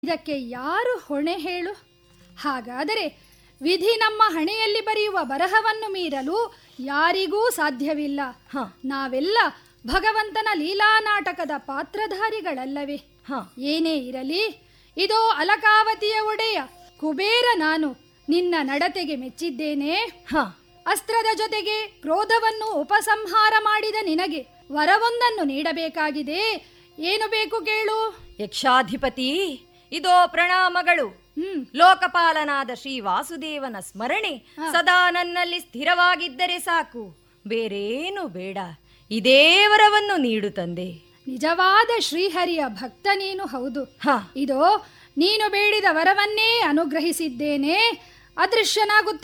ಇದಕ್ಕೆ ಯಾರು ಹೊಣೆ ಹೇಳು ಹಾಗಾದರೆ ವಿಧಿ ನಮ್ಮ ಹಣೆಯಲ್ಲಿ ಬರೆಯುವ ಬರಹವನ್ನು ಮೀರಲು ಯಾರಿಗೂ ಸಾಧ್ಯವಿಲ್ಲ ಹ ನಾವೆಲ್ಲ ಭಗವಂತನ ಲೀಲಾ ನಾಟಕದ ಪಾತ್ರಧಾರಿಗಳಲ್ಲವೇ ಹ ಏನೇ ಇರಲಿ ಇದೋ ಅಲಕಾವತಿಯ ಒಡೆಯ ಕುಬೇರ ನಾನು ನಿನ್ನ ನಡತೆಗೆ ಮೆಚ್ಚಿದ್ದೇನೆ ಹ ಅಸ್ತ್ರದ ಜೊತೆಗೆ ಕ್ರೋಧವನ್ನು ಉಪಸಂಹಾರ ಮಾಡಿದ ನಿನಗೆ ವರವೊಂದನ್ನು ನೀಡಬೇಕಾಗಿದೆ ಏನು ಬೇಕು ಕೇಳು ಯಕ್ಷಾಧಿಪತಿ ಇದೋ ಪ್ರಣಾಮಗಳು ಹ್ಮ್ ಲೋಕಪಾಲನಾದ ಶ್ರೀ ವಾಸುದೇವನ ಸ್ಮರಣೆ ಸದಾ ನನ್ನಲ್ಲಿ ಸ್ಥಿರವಾಗಿದ್ದರೆ ಸಾಕು ಬೇರೇನು ಬೇಡ ಇದೇ ವರವನ್ನು ನೀಡು ತಂದೆ ನಿಜವಾದ ಶ್ರೀಹರಿಯ ಭಕ್ತ ನೀನು ಹೌದು ಹ ಇದೋ ನೀನು ಬೇಡಿದ ವರವನ್ನೇ ಅನುಗ್ರಹಿಸಿದ್ದೇನೆ ಅದೃಶ್ಯನಾಗುತ್ತೆ